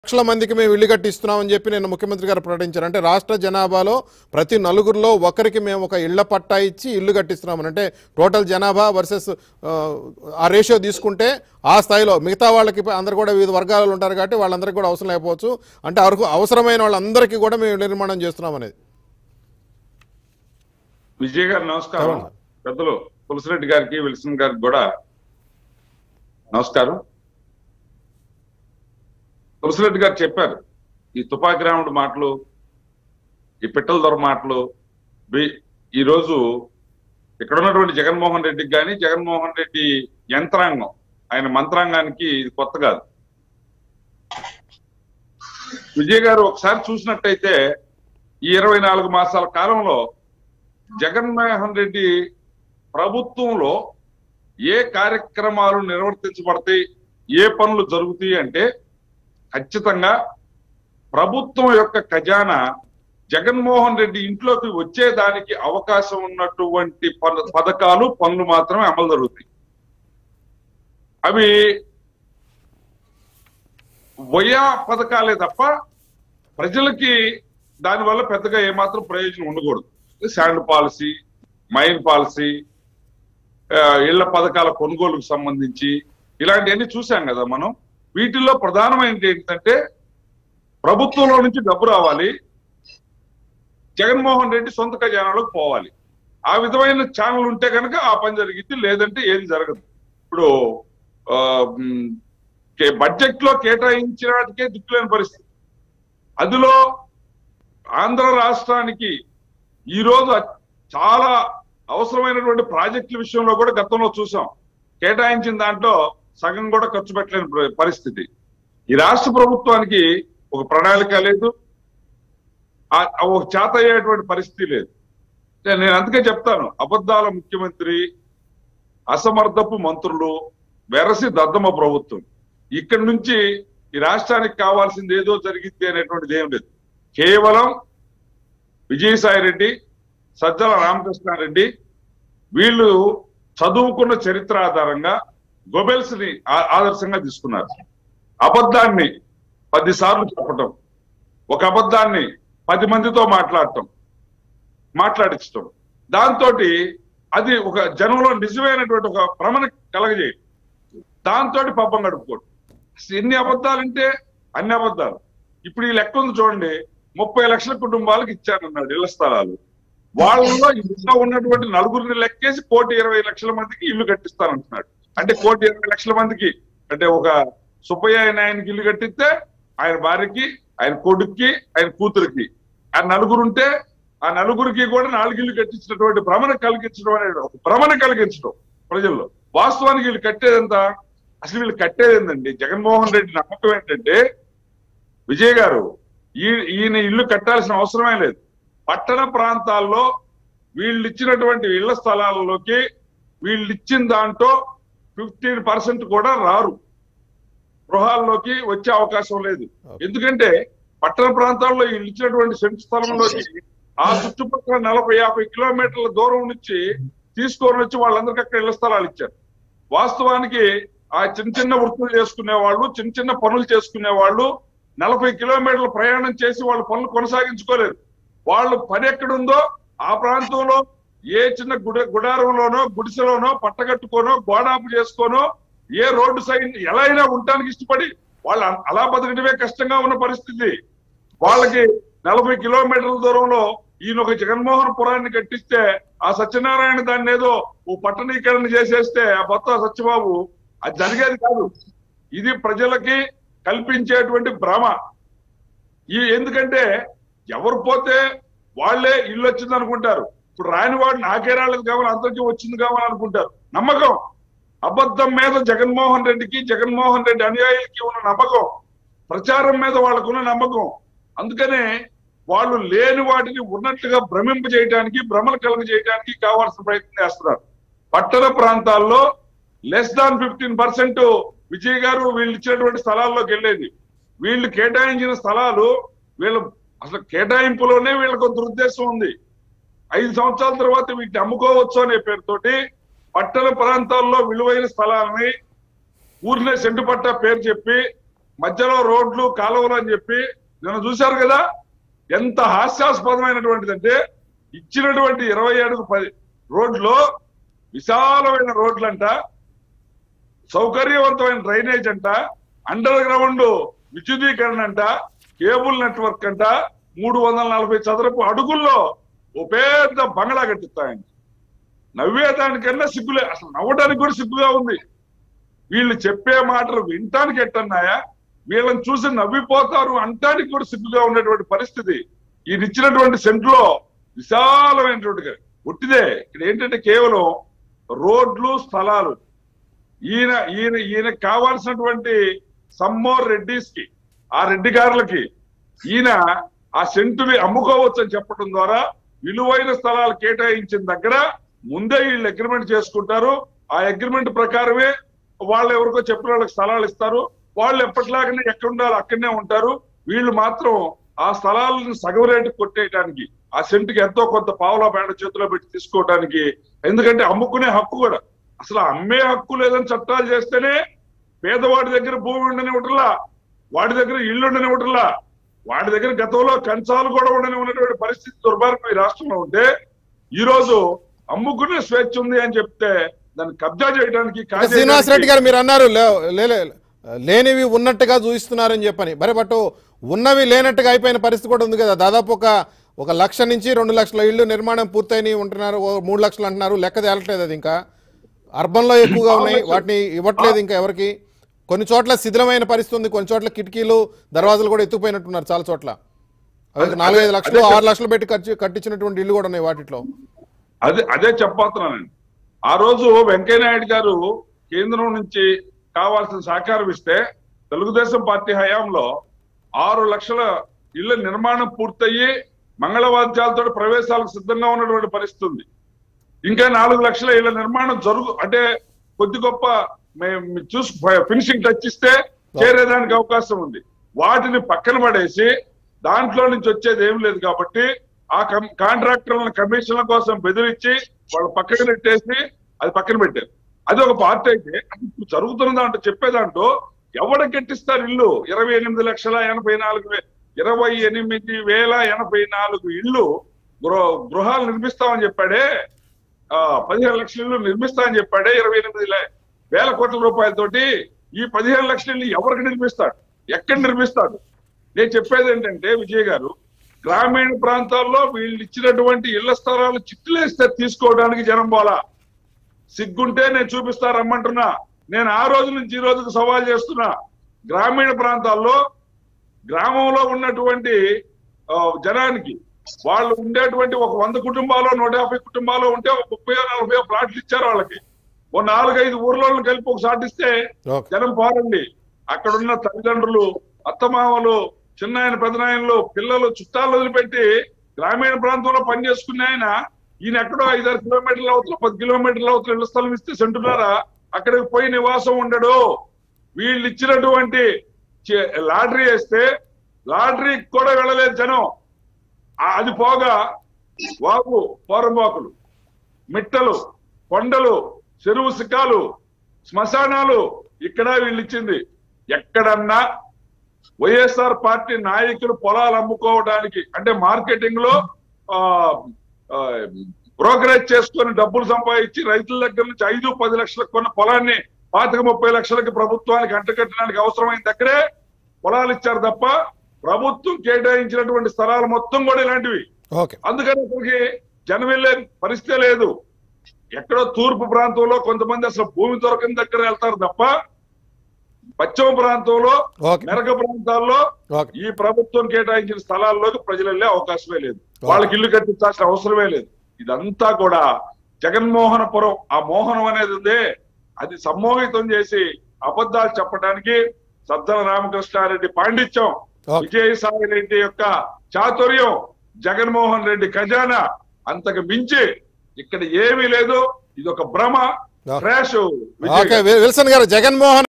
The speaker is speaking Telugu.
లక్షల మందికి మేము ఇల్లు కట్టిస్తున్నామని చెప్పి నేను ముఖ్యమంత్రి గారు ప్రకటించారు అంటే రాష్ట్ర జనాభాలో ప్రతి నలుగురిలో ఒకరికి మేము ఒక ఇళ్ల పట్టా ఇచ్చి ఇల్లు కట్టిస్తున్నామని అంటే టోటల్ జనాభా వర్సెస్ ఆ రేషియో తీసుకుంటే ఆ స్థాయిలో మిగతా వాళ్ళకి అందరు కూడా వివిధ వర్గాలు ఉంటారు కాబట్టి వాళ్ళందరికీ కూడా అవసరం లేకపోవచ్చు అంటే అరకు అవసరమైన వాళ్ళందరికీ కూడా మేము ఇళ్ల నిర్మాణం చేస్తున్నాం అనేది విజయ్ గారు నమస్కారం అవును. పెద్దలు తులసిరెడ్డి గారికి విల్సన్ గారికి కూడా నమస్కారం తులసిరెడ్డి గారు చెప్పారు ఈ తుపాకి రాముడు మాటలు ఈ పిట్టల దొర మాటలు వి- ఈ రోజు ఇక్కడ ఉన్నటువంటి జగన్మోహన్ రెడ్డికి కానీ జగన్మోహన్ రెడ్డి యంత్రాంగం ఆయన మంత్రాంగానికి ఇది కొత్త కాదు విజయ్ గారు ఒకసారి చూసినట్టయితే ఈ ఇరవై నాలుగు మాసాల కాలంలో జగన్మోహన్ రెడ్డి ప్రభుత్వంలో ఏ కార్యక్రమాలు నిర్వర్తించబడతాయి ఏ పనులు జరుగుతాయి అంటే ఖచ్చితంగా ప్రభుత్వం యొక్క ఖజానా జగన్మోహన్ రెడ్డి ఇంట్లోకి వచ్చేదానికి అవకాశం ఉన్నటువంటి పన- పథకాలు పనులు మాత్రమే అమలు జరుగుతాయి అవి వయా పథకాలే తప్ప ప్రజలకి దానివల్ల పెద్దగా ఏమాత్రం ప్రయోజనం ఉండకూడదు శాండ్ పాలసీ మైన్ పాలసీ ఆ, ఇళ్ల పథకాల కొనుగోలుకు సంబంధించి ఇలాంటివన్నీ చూసాం కదా మనం వీటిల్లో ప్రధానమైనది ఏంటంటే ప్రభుత్వంలో నుంచి డబ్బు రావాలి జగన్మోహన్ రెడ్డి సొంత ఖజానాలోకి పోవాలి ఆ విధమైన ఛానల్ ఉంటే కనుక ఆ పని జరిగింది లేదంటే ఏది జరగదు ఇప్పుడు ఆ, మ్, కే- బడ్జెట్ లో కేటాయించిన వాటికే దిక్కులేని పరిస్థితి అందులో ఆంధ్ర రాష్ట్రానికి ఈ రోజు అ- చాలా అవసరమైనటువంటి ప్రాజెక్టుల విషయంలో కూడా గతంలో చూసాం కేటాయించిన దాంట్లో సగం కూడా ఖర్చు పెట్టలేని ప్ర- పరిస్థితి ఈ రాష్ట్ర ప్రభుత్వానికి ఒక ప్రణాళిక లేదు ఆ- ఆ ఒక చేత అయ్యేటువంటి పరిస్థితి లేదు అంటే నేను అందుకే చెప్తాను అబద్ధాల ముఖ్యమంత్రి అసమర్థపు మంత్రులు వెరసి దద్దమ్మ ప్రభుత్వం ఇక్కడి నుంచి ఈ రాష్ట్రానికి కావాల్సింది ఏదో జరిగింది అనేటువంటిది ఏం లేదు కేవలం విజయసాయి రెడ్డి సజ్జల రామకృష్ణారెడ్డి వీళ్ళు చదువుకున్న చరిత్ర ఆధారంగా గొబెల్స్ ని ఆ- ఆదర్శంగా తీసుకున్నారు అబద్ధాన్ని పది సార్లు చెప్పటం ఒక అబద్ధాన్ని పది మందితో మాట్లాడటం మాట్లాడించటం దాంతో అది ఒక జనంలో నిజమైనటువంటి ఒక భ్రమను కలగజేయడం దాంతో పబ్బం గడుపుకోవడం అసలు ఎన్ని అబద్ధాలంటే అన్ని అబద్ధాలు ఇప్పుడు ఈ లెక్క ఉంది చూడండి ముప్పై లక్షల కుటుంబాలకు ఇచ్చారన్నాడు ఇళ్ల స్థలాలు వాళ్ళలో ఇంట్లో ఉన్నటువంటి నలుగురిని లెక్కేసి కోటి ఇరవై లక్షల మందికి ఇల్లు కట్టిస్తానంటున్నాడు అంటే కోటి ఇరవై లక్షల మందికి అంటే ఒక సుబ్బయ్య ఆయన ఆయనకి ఇల్లు కట్టిస్తే ఆయన భార్యకి ఆయన కొడుక్కి ఆయన కూతురికి ఆ నలుగురు ఉంటే ఆ నలుగురికి కూడా నాలుగు ఇల్లు కట్టించినటువంటి భ్రమణ కలిగించడం అనేది ఒక భ్రమణ కలిగించడం ప్రజల్లో వాస్తవానికి వీళ్ళు కట్టేదంతా అసలు వీళ్ళు కట్టేది ఏంటండి జగన్మోహన్ రెడ్డి నమ్మకం ఏంటంటే విజయ్ గారు ఈ ఈయన ఇల్లు కట్టాల్సిన అవసరమే లేదు పట్టణ ప్రాంతాల్లో వీళ్ళు ఇచ్చినటువంటి ఇళ్ల స్థలాలలోకి వీళ్ళు ఇచ్చిన దాంట్లో ఫిఫ్టీన్ పర్సెంట్ కూడా రారు గృహాల్లోకి వచ్చే అవకాశం లేదు ఎందుకంటే పట్టణ ప్రాంతాల్లో వీళ్ళు ఇచ్చినటువంటి సెంటు స్థలంలోకి ఆ చుట్టుపక్కల నలభై యాభై కిలోమీటర్ల దూరం నుంచి తీసుకొని వచ్చి వాళ్ళందరికీ అక్కడ ఇళ్ల స్థలాలు ఇచ్చారు వాస్తవానికి ఆ చిన్న చిన్న వృత్తులు చేసుకునే వాళ్ళు చిన్న చిన్న పనులు చేసుకునే వాళ్ళు నలభై కిలోమీటర్ల ప్రయాణం చేసి వాళ్ళు పనులు కొనసాగించుకోలేరు వాళ్ళు పని ఎక్కడుందో ఆ ప్రాంతంలో ఏ చిన్న గుడ గుడారంలోనో గుడిసెలోనో పట్టగట్టుకోనో గోడాపు చేసుకోనో ఏ రోడ్డు సైడ్ ఎలా అయినా ఉండటానికి ఇష్టపడి వాళ్ళు అ- అలా బతకడమే కష్టంగా ఉన్న పరిస్థితి వాళ్ళకి నలభై కిలోమీటర్ల దూరంలో ఈయన ఒక జగన్మోహన్ పురాన్ని కట్టిస్తే ఆ సత్యనారాయణ దాన్ని ఏదో ఓ పట్టణీకరణ చేసేస్తే ఆ బొత్త సత్యబాబు అది జరిగేది కాదు ఇది ప్రజలకి కల్పించేటువంటి భ్రమ ఈ ఎందుకంటే ఎవరు పోతే వాళ్ళే ఇల్లు వచ్చింది అనుకుంటారు ఇప్పుడు రాని వాడు నాకే రాలేదు కావాలి అందరికీ వచ్చింది కావాలి అనుకుంటారు నమ్మకం అబద్ధం మీద జగన్మోహన్ రెడ్డికి జగన్మోహన్ రెడ్డి అనుయాయులకి ఉన్న నమ్మకం ప్రచారం మీద వాళ్ళకున్న నమ్మకం అందుకనే వాళ్ళు లేని వాటిని ఉన్నట్టుగా భ్రమింప చేయడానికి భ్రమలు కలుగ చేయడానికి కావాల్సిన ప్రయత్నం చేస్తున్నారు పట్టణ ప్రాంతాల్లో less than fifteen percent Vijay garu వీళ్ళు ఇచ్చినటువంటి స్థలాల్లోకి వెళ్ళేది వీళ్ళు కేటాయించిన స్థలాలు వీళ్ళు అసలు కేటాయింపులోనే వీళ్ళకు ఒక దురుద్దేశం ఉంది ఐదు సంవత్సరాల తర్వాత వీటిని అమ్ముకోవచ్చు అనే పేరుతోటి పట్టణ ప్రాంతాల్లో విలువైన స్థలాలని ఊరినే సెంటు పట్టా పేరు చెప్పి మధ్యలో రోడ్లు కాలువలు అని చెప్పి నిన్న చూశారు కదా ఎంత హాస్యాస్పదమైనటువంటిది అంటే ఇచ్చినటువంటి ఇరవై అడుగు పది రోడ్లో విశాలమైన రోడ్లంట సౌకర్యవంతమైన డ్రైనేజ్ అంట అండర్ గ్రౌండ్ విద్యుదీకరణ అంట కేబుల్ నెట్వర్క్ అంట మూడు వందల నలభై చదరపు అడుగుల్లో ఓ పెద్ద బంగ్లా కట్టిస్తాయండి నవ్వేదానికన్నా సిగ్గులే అసలు నవ్వడానికి కూడా సిగ్గుగా ఉంది వీళ్ళు చెప్పే మాటలు వినటానికి ఎట్టన్నాయా వీళ్ళని చూసి నవ్విపోతారు అంటానికి కూడా సిగ్గుగా ఉన్నటువంటి పరిస్థితి ఈయన ఇచ్చినటువంటి సెంట్లో విశాలమైనటువంటి ఒట్టిదే ఇక్కడ ఏంటంటే కేవలం రోడ్లు స్థలాలు ఈయన ఈయన ఈయన కావాల్సినటువంటి సమ్మోర్ రెడ్డిస్ కి ఆ రెడ్డి గారులకి ఈయన ఆ సెంటుని అమ్ముకోవచ్చు అని చెప్పడం ద్వారా విలువైన స్థలాలు కేటాయించిన దగ్గర ముందే వీళ్ళు అగ్రిమెంట్ చేసుకుంటారు ఆ అగ్రిమెంట్ ప్రకారమే వాళ్ళు ఎవరికో చెప్పిన వాళ్ళకి స్థలాలు ఇస్తారు వాళ్ళు ఎప్పటిలాగానే ఎక్కడ ఉండాలో అక్కడనే ఉంటారు వీళ్ళు మాత్రం ఆ స్థలాలను సగం రేటు కొట్టేయడానికి ఆ సెంటుకి ఎంతో కొంత పావులా పేడ చేతిలో పెట్టి తీసుకోవడానికి ఎందుకంటే అమ్ముకునే హక్కు కూడా అసలు అమ్మే హక్కు లేదని చట్టాలు చేస్తేనే పేదవాడి దగ్గర భూమి ఉండనివ్వటంలా వాడి దగ్గర ఇల్లు ఉండనివ్వటంలా వాడి దగ్గర గతంలో కంచాలు కూడా ఉండని ఉన్నటువంటి పరిస్థితి దుర్మార్గం ఈ రాష్ట్రంలో ఉంటే ఈ రోజు అమ్ముకునే స్వేచ్ఛ ఉంది అని చెప్తే దాన్ని కబ్జా చేయడానికి అంటే కాజేయడానికి- శ్రీనివాస్ రెడ్డి గారు మీరు అన్నారు లే- లే- లే- లేనివి ఉన్నట్టుగా చూపిస్తున్నారని చెప్పని మరి బట్ ఉన్నవి లేనట్టుగా అయిపోయిన పరిస్థితి కూడా ఉంది కదా దాదాపు ఒక ఒక లక్ష నుంచి రెండు లక్షల ఇళ్ళు నిర్మాణం పూర్తయినాయి ఉంటున్నారు ఓ మూడు లక్షలు అంటున్నారు లెక్క తేలట్లేదు అది ఇంకా అర్బన్లో ఎక్కువగా ఉన్నాయి వాటిని ఇవ్వట్లేదు ఇంకా ఎవరికి కొన్ని చోట్ల శిథిలమైన పరిస్థితి ఉంది కొన్ని చోట్ల కిటికీలు దర్వాజాలు కూడా ఎత్తుకుపోయినట్టున్నారు చాలా చోట్ల అవి నాలుగైదు లక్షలు ఆరు లక్షలు పెట్టి ఖర్చు కట్టించినటువంటి ఇల్లు కూడా ఉన్నాయి వాటిలో అదే అదే చెప్పబోతున్నానండి ఆ రోజు వెంకయ్యనాయుడు గారు కేంద్రం నుంచి కావాల్సిన సహకారం ఇస్తే తెలుగుదేశం పార్టీ హయాంలో ఆరు లక్షల ఇళ్ల నిర్మాణం పూర్తయ్యి మంగళవాద్యాలతో ప్రవేశాలకు సిద్ధంగా ఉన్నటువంటి పరిస్థితి ఉంది ఇంకా నాలుగు లక్షల ఇళ్ల నిర్మాణం జరుగు అంటే కొద్ది గొప్ప మేము చూసి ఫినిషింగ్ టచ్ ఇస్తే చేరేదానికి అవకాశం ఉంది వాటిని పక్కన పడేసి దాంట్లో నుంచి వచ్చేది ఏం లేదు కాబట్టి ఆ కం- కాంట్రాక్టర్లను కమిషన్ల కోసం బెదిరించి వాళ్ళు పక్కన పెట్టేసి అది పక్కన పెట్టారు అది ఒక పార్టీ అయితే అది ఇప్పుడు జరుగుతున్న దాంట్లో చెప్పేదాంట్లో ఎవడ కట్టిస్తారు ఇల్లు ఇరవై ఎనిమిది లక్షల ఎనభై నాలుగు వే- ఇరవై ఎనిమిది వేల ఎనభై నాలుగు ఇల్లు గృహ గృహాలు నిర్మిస్తామని చెప్పాడే ఆ పదిహేను లక్షల ఇల్లు నిర్మిస్తామని చెప్పాడే ఇరవై ఎనిమిది లే- వేల కోట్ల రూపాయలతోటి ఈ పదిహేను లక్షల ఇల్లు ఎవరికి నిర్మిస్తాడు ఎక్కడ నిర్మిస్తాడు నేను చెప్పేది ఏంటంటే విజయ్ గారు గ్రామీణ ప్రాంతాల్లో వీళ్ళు ఇచ్చినటువంటి ఇళ్ల స్థలాలు చిట్టులేస్తే తీసుకోవడానికి జనం పోలా సిగ్గుంటే నేను చూపిస్తా రమ్మంటున్నా నేను ఆ రోజు నుంచి ఈ రోజుకు సవాల్ చేస్తున్నా గ్రామీణ ప్రాంతాల్లో గ్రామంలో ఉన్నటువంటి ఆ, జనానికి వాళ్ళు ఉండేటువంటి ఒక వంద కుటుంబాలు నూట యాభై కుటుంబాలు ఉంటే ఒక ముప్పై నలభై ప్లాట్లు ఇచ్చారు వాళ్ళకి ఓ నాలుగైదు ఊర్లను కలిపి ఒక సాటిస్తే ఓకే జనం పోరండి అక్కడున్న తల్లిదండ్రులు అత్తమామలు చిన్నాయన పెదనాయనలు పిల్లలు చుట్టాలు వదిలిపెట్టి గ్రామీణ ప్రాంతంలో పని చేసుకునే ఆయన ఈయన ఎక్కడో ఐదారు కిలోమీటర్ల అవతల పది కిలోమీటర్ల అవతల ఇళ్ల స్థలం ఇస్తే సెంటున్నారా అక్కడికి పోయి నివాసం ఉండడు వీళ్ళు ఇచ్చినటువంటి చే- లాటరీ వేస్తే లాటరీకి కూడా వెళ్ళలేదు జనం ఆ- అది పోగా వాగు పోరంబాకులు మిట్టలు కొండలు చెరువు శిఖాలు శ్మశానాలు ఇక్కడ వీళ్ళు ఇచ్చింది ఎక్కడన్నా వైఎస్ఆర్ పార్టీ నాయకులు పొలాలు అమ్ముకోవడానికి అంటే మార్కెటింగ్ లో ఆ బ్రోకరేజ్ చేసుకొని డబ్బులు సంపాదించి రైతుల దగ్గర నుంచి ఐదు పది లక్షలకు కొన్న పొలాన్ని పాతిక ముప్పై లక్షలకి ప్రభుత్వానికి అంటకట్టడానికి అవసరమైన దగ్గరే పొలాలు ఇచ్చారు తప్ప ప్రభుత్వం కేటాయించినటువంటి స్థలాలు మొత్తం కూడా ఇలాంటివి ఓకే అందుకని అక్కడికి జనం వెళ్ళే పరిస్థితే లేదు ఎక్కడో తూర్పు ప్రాంతంలో కొంతమంది అసలు భూమి దొరకని దగ్గర వెళ్తారు తప్ప పశ్చిమ ప్రాంతంలో ఓకే మెరక ప్రాంతాల్లో ఓకే ఈ ప్రభుత్వం కేటాయించిన స్థలాల్లోకి ప్రజలు వెళ్ళే అవకాశమే లేదు వాళ్ళకి ఇల్లు కట్టించాల్సిన అవసరమే లేదు ఇదంతా కూడా జగన్మోహనపురం ఆ మోహనం అనేది ఉందే అది సమ్మోహితం చేసి అబద్ధాలు చెప్పడానికి సజ్జల రామకృష్ణారెడ్డి పాండిత్యం ఓకే. విజయసాయి రెడ్డి యొక్క చాతుర్యం జగన్మోహన్ రెడ్డి ఖజానా అంతకు మించి ఇక్కడ ఏమీ లేదు ఇది ఒక భ్రమ ఓకే. క్రాష్ ఓకే విల్సన్ గారు జగన్మోహన్